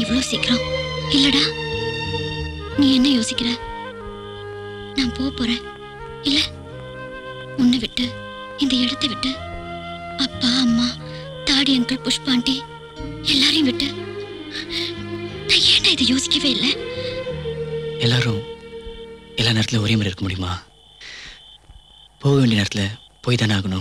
இவ்வளவு சீக்கிரம் இல்லடா நீ என்ன யோசிக்கிற நான் போக போறேன் இல்ல உன்னை விட்டு இந்த இடத்தை விட்டு அப்பா அம்மா தாடி அங்கிள் புஷ்பாண்டி எல்லாரையும் விட்டு நான் ஏன்டா இதை யோசிக்கவே இல்லை எல்லாரும் எல்லா நேரத்துல ஒரே மாதிரி இருக்க முடியுமா போக வேண்டிய நேரத்துல போய் தானே ஆகணும்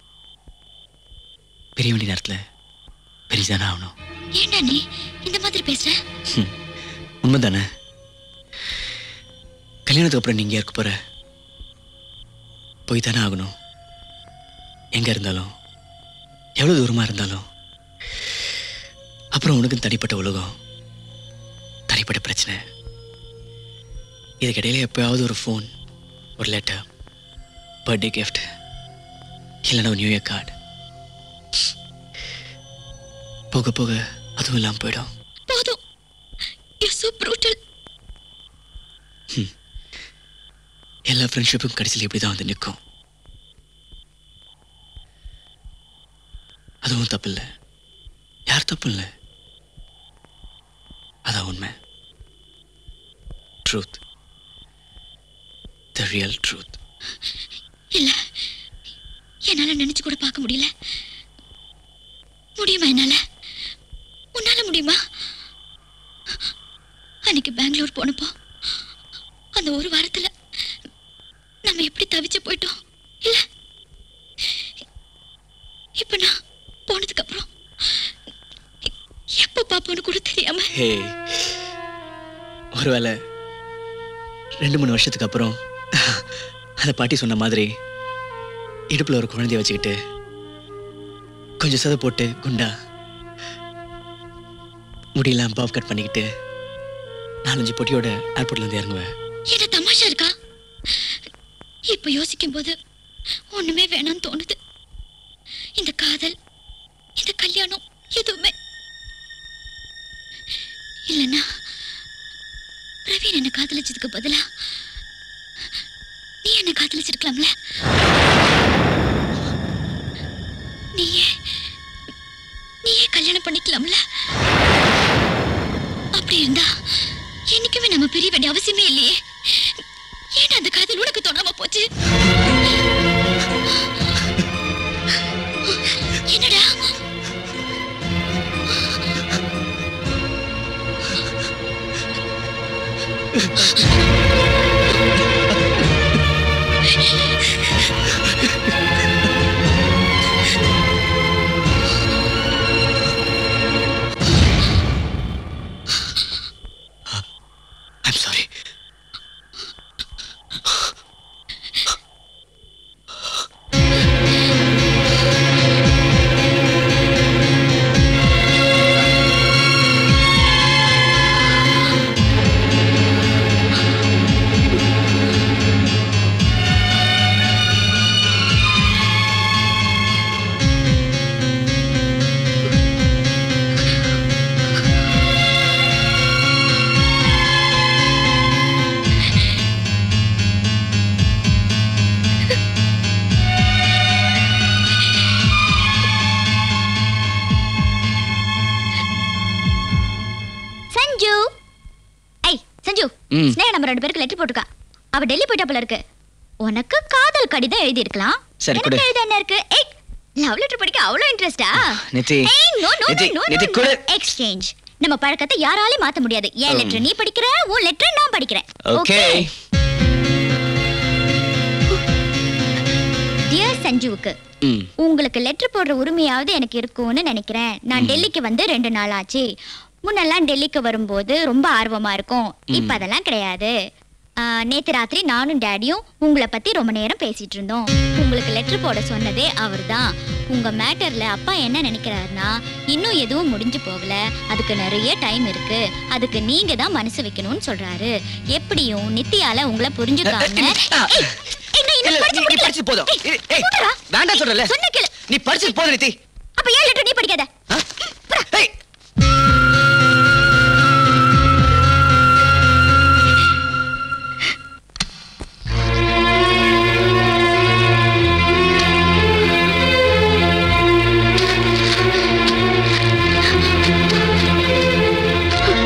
பிரிய வேண்டிய நேரத்துல பிரிஞ்சுதானே ஆகணும் ஏன்டா நீ இந்த மாதிரி பேசுற உண்மைதானே கல்யாணத்துக்கு அப்புறம் நீங்க இருக்க போற போய் தானே ஆகணும் எங்க இருந்தாலும் எவ்வளவு தூரமா இருந்தாலும் அப்புறம் உனக்கும் தனிப்பட்ட உலகம் தனிப்பட்ட பிரச்சனை இதுக்கிடையில எப்பயாவது ஒரு ஃபோன் ஒரு லெட்டர் பர்த்டே கிஃப்ட் இல்லைன்னா ஒரு நியூ இயர் கார்டு போக போக அதுவும் இல்லாமல் போயிடும் போதும் யூ சோ ப்ரூட்டல் எல்லா ஃப்ரெண்ட்ஷிப்பும் கடைசியில் இப்படி தான் வந்து நிற்கும் அதுவும் தப்பு இல்லை யார் தப்பு இல்லை அதான் உண்மை ட்ரூத் த ரியல் ட்ரூத் இல்ல என்னால நினைச்சு கூட பார்க்க முடியல முடியுமா என்னால உன்னால முடியுமா அன்னைக்கு பெங்களூர் போனப்போ அந்த ஒரு வாரத்துல நம்ம எப்படி தவிச்சு போயிட்டோம் இல்ல இப்ப நான் போனதுக்கு அப்புறம் எப்ப பாப்போன்னு கூட தெரியாம ஹே ஒருவேளை ரெண்டு மூணு வருஷத்துக்கு அப்புறம் அந்த பாட்டி சொன்ன மாதிரி இடுப்புல ஒரு குழந்தைய வச்சுக்கிட்டு கொஞ்சம் சதை போட்டு குண்டா முடியெல்லாம் பாப் கட் பண்ணிக்கிட்டு நாலஞ்சு பொட்டியோட ஏர்போர்ட்ல இருந்து இறங்குவேன் என்ன தமாஷா இருக்கா இப்ப யோசிக்கும் போது ஒண்ணுமே வேணாம்னு தோணுது இந்த காதல் இந்த கல்யாணம் எதுவுமே இல்லைன்னா பிரவீன் என்ன காதலிச்சதுக்கு பதிலா நீ என்ன காதலிச்சிருக்கலாம்ல நீயே நீயே கல்யாணம் பண்ணிக்கலாம்ல அப்படி இருந்தா என்னைக்குமே நம்ம பிரிய வேண்டிய அவசியமே இல்லையே ஏன் அந்த காதல் உனக்கு தோணாம போச்சு என்னடா ஐம் சாரி சஞ்சு ஐய் சஞ்சு ம். ஸ்னேகா நம்ம ரெண்டு பேருக்கு லெட்டர் போட்டுருக்கா அவ டெல்லி போயிட்டா போல இருக்கு உனக்கு காதல் கடிதம் எழுதி இருக்கலாம் சரி, கொடு. எனக்கு எழுத என்ன இருக்கு ஏய் லவ் லெட்டர் படிக்க அவ்வளவு இன்ட்ரெஸ்டா நித்தி ஏய் no no Nithi, no Nithi, கொடு. எக்ஸ்சேஞ்ச் நம்ம பழக்கத்தை யாராலையும் மாத்த முடியாது என் ம். லெட்டர் நீ படிக்கிற உன் லெட்டர் நான் படிக்கிறேன் ஓகே டியர் சஞ்சுவுக்கு ம் உங்களுக்கு லெட்டர் போடுற உரிமையாவது எனக்கு இருக்கும்னு நினைக்கிறேன் நான் டெல்லிக்கு வந்து ரெண்டு நாள் ஆச்சு முன்னெல்லாம் டெல்லிக்கு வரும்போது ரொம்ப ஆர்வமா இருக்கும் இப்ப அதெல்லாம் கிடையாது ஆ, நேத்து ராத்திரி நானும் டேடியும் உங்களை பத்தி ரொம்ப நேரம் பேசிட்டு இருந்தோம் உங்களுக்கு லெட்டர் போட சொன்னதே அவர்தான் உங்க மேட்டர்ல அப்பா என்ன நினைக்கிறாருன்னா இன்னும் எதுவும் முடிஞ்சு போகல அதுக்கு நிறைய டைம் இருக்கு அதுக்கு நீங்க தான் மனசு வைக்கணும்னு சொல்றாரு எப்படியும் நித்தியால உங்களை புரிஞ்சுக்காம ஏய், ஏய், நான் இன்னும் இல்ல, படிச்சு நீ- நீ முடிக்கல. படிச்சது போதும். ஏய், ஏய், ஏய், போடுறா. வேண்டாம் சொல்றேன்ல. சொன்ன கேளு. நீ படிச்சது போதும் நித்தி அப்ப ஏன் லெட்டர் நீ படிக்காத ஆ? ஏய், ஆ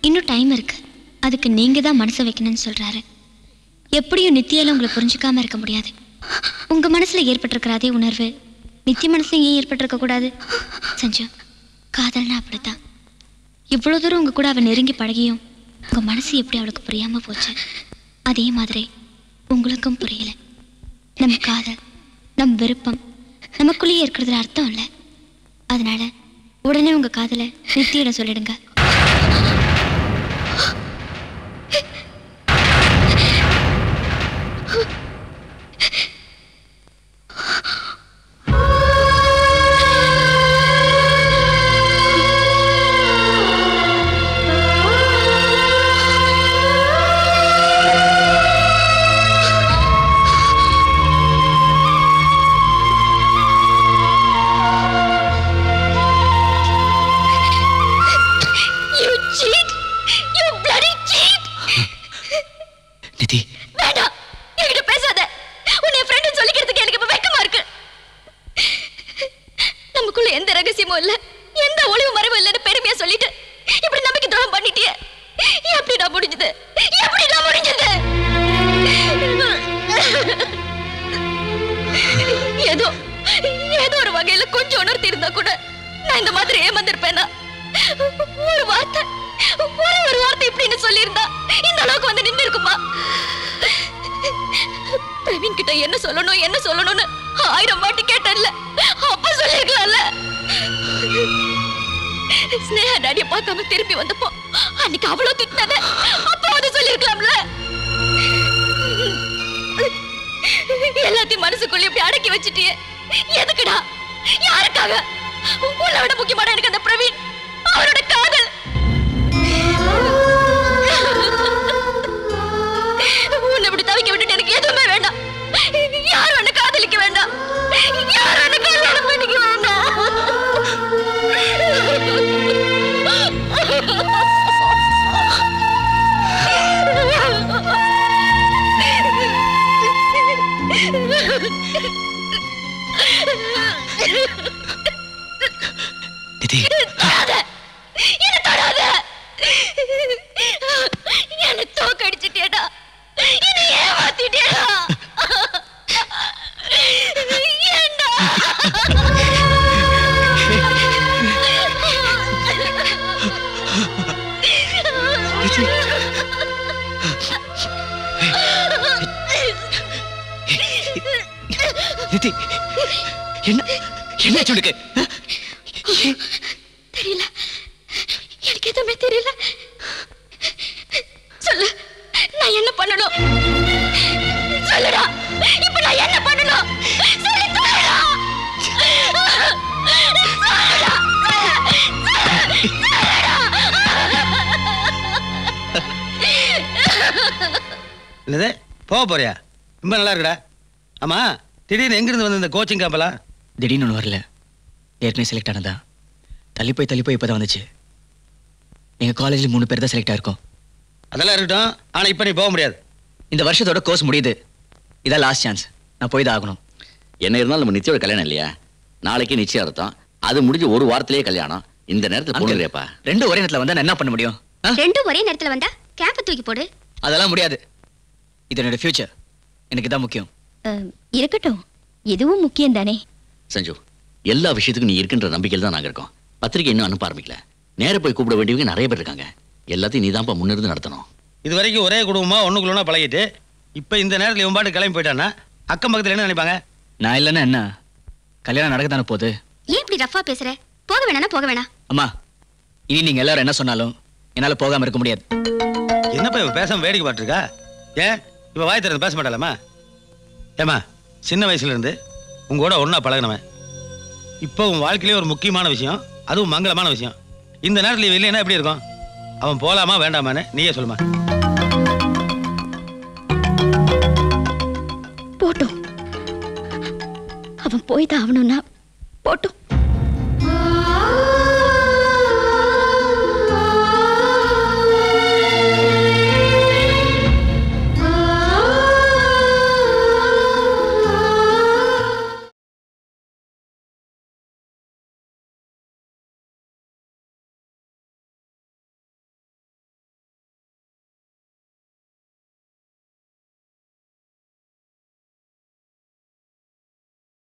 இன்னும் டைம் இருக்கு அதுக்கு நீங்க தான் மனசை வைக்கணும்னு சொல்றாரு எப்படியும் நித்தியால உங்களை புரிஞ்சுக்காம இருக்க முடியாது உங்க மனசுல ஏற்பட்டிருக்கிற அதே உணர்வு நித்திய மனசுல ஏன் ஏற்பட்டிருக்க கூடாது சஞ்சு காதல்னா அப்படித்தான் இவ்வளவு தூரம் உங்க கூட அவ நெருங்கி பழகியும் உங்க மனசு எப்படி அவளுக்கு புரியாம போச்சு அதே மாதிரி உங்களுக்கும் புரியல நம்ம காதல் நம் விருப்பம் நமக்குள்ளேயே இருக்கிறதுல அர்த்தம் இல்லை அதனால உடனே உங்க காதலை நித்தியிடம் சொல்லிடுங்க You cheat! You bloody cheat! நிதி வேண்டாம் என்கிட்ட பேசாத உன்னை என் ஃப்ரெண்ட் சொல்லிக்கிறதுக்கு எனக்கு இப்ப வெக்கமா இருக்கு நமக்குள்ள எந்த ரகசியமும் இல்ல எந்த ஒளிவு மறைவும் இல்லைன்னு பெருமையா சொல்லிட்டு இப்படி நம்பிக்கை துரோகம் பண்ணிட்டியே எப்படிடா முடிஞ்சது எப்படிடா முடிஞ்சது ஏதோ ஏதோ ஒரு வகையில கொஞ்சம் உணர்த்தி இருந்தா கூட நான் இந்த மாதிரி ஏமாந்திருப்பேனா ஒரு வார்த்தை ஒரே ஒரு வார்த்தை இப்படின்னு சொல்லியிருந்தா இந்த அளவுக்கு வந்து நின்று இருக்குமா பிரவீன் கிட்ட என்ன சொல்லணும் என்ன சொல்லணும்னு ஆயிரம் வாட்டி கேட்டேன்ல அப்ப சொல்லிருக்கலாம்ல ஸ்னேகா டாடிய பார்க்காம திரும்பி வந்தப்போ அன்னைக்கு அவ்வளவு திட்டினத அப்ப வந்து சொல்லிருக்கலாம்ல எல்லாத்தையும் மனசுக்குள்ள இப்படி அடக்கி வச்சிட்டியே எதுக்குடா யாருக்காக உன்னை விட முக்கியமான எனக்கு அந்த பிரவீன் அவரோட காதல் உன்னை இப்படி தவிக்க விட்டுட்டு எனக்கு எதுவுமே வேண்டாம் யாரும் என்ன காதலிக்க வேண்டாம் யாரும் என்ன கல்யாணம் பண்ணிக்க நிதி தொடாத என்ன தொடாத என்ன தோக்கடிச்சிட்டியடா என்ன ஏமாத்திட்டியடா ஏண்டா நிதி நிதி என்ன என்ன சொல்லுக்கு தெரியல எனக்கு எதுவுமே தெரியல சொல்லு நான் என்ன பண்ணணும் சொல்லுடா இப்ப நான் என்ன பண்ணணும் சொல்லு சொல்லுடா சொல்லுடா என்னது போக போறியா ரொம்ப நல்லா இருக்குடா ஆமா திடீர்னு எங்கிருந்து வந்து இந்த கோச்சிங் கேம்பெல்லாம் திடீர்னு ஒன்று வரல ஏற்கனவே செலக்ட் ஆனதா தள்ளி போய் தள்ளி போய் இப்போ தான் வந்துச்சு எங்கள் காலேஜில் மூணு பேர் தான் செலக்ட் ஆயிருக்கோம் அதெல்லாம் இருக்கட்டும் ஆனா இப்ப நீ போக முடியாது இந்த வருஷத்தோட கோர்ஸ் முடியுது இதான் லாஸ்ட் சான்ஸ் நான் போய் தான் ஆகணும் என்ன இருந்தாலும் நம்ம நிச்சயோட கல்யாணம் இல்லையா நாளைக்கு நிச்சயார்த்தம் அது முடிஞ்சு ஒரு வாரத்திலேயே கல்யாணம் இந்த நேரத்துல Uncle, பொண்ணுறியப்பா ரெண்டும் ஒரே நேரத்தில் வந்தால் நான் என்ன பண்ண முடியும் ஆ? ரெண்டும் ஒரே நேரத்துல வந்தா கேம்ப தூக்கி போடு அதெல்லாம் முடியாது இது என்னோட ஃபியூச்சர் எனக்கு தான் முக்கியம் இருக்கட்டும் இதுவும் முக்கியம் தானே சஞ்சு எல்லா விஷயத்துக்கும் நீ இருக்கின்ற நம்பிக்கையில் தான் நாங்க இருக்கோம் பத்திரிக்கை இன்னும் அனுப்ப ஆரம்பிக்கல நேர போய் கூப்பிட வேண்டியவங்க நிறைய பேர் இருக்காங்க எல்லாத்தையும் நீதான்ப்பா முன்னிருந்து நடத்தணும் இது வரைக்கும் ஒரே குடும்பமா ஒண்ணுக்குள்ள பழகிட்டு இப்ப இந்த நேரத்துல இவன் பாட்டு கிளம்பி போயிட்டான்னா அக்கம் பக்கத்துல என்ன நினைப்பாங்க நான் இல்லைன்னா என்ன கல்யாணம் நடக்க தானே போகுது ஏன் இப்படி ரஃபா பேசுற போக வேணாம்னா போக வேணாம் அம்மா இனி நீங்கள் எல்லாரும் என்ன சொன்னாலும் என்னால் போகாமல் இருக்க முடியாது என்னப்பா இவ பேசாம வேடிக்கை பார்த்துருக்கா ஏன் இவ வாய் திறந்து பேச மாட்டாளாமா ஏமா சின்ன வயசுல இருந்து உங்க கூட ஒண்ணா பழகினவன் இப்போ உன் வாழ்க்கையிலே ஒரு முக்கியமான விஷயம் அதுவும் மங்களமான விஷயம் இந்த நேரத்துல இவ இல்லைன்னா எப்படி இருக்கும் அவன் போலாமா வேண்டாமான்னு நீயே சொல்லுமா போட்டும் அவன் போய் தான் ஆகணும்னா போட்டும்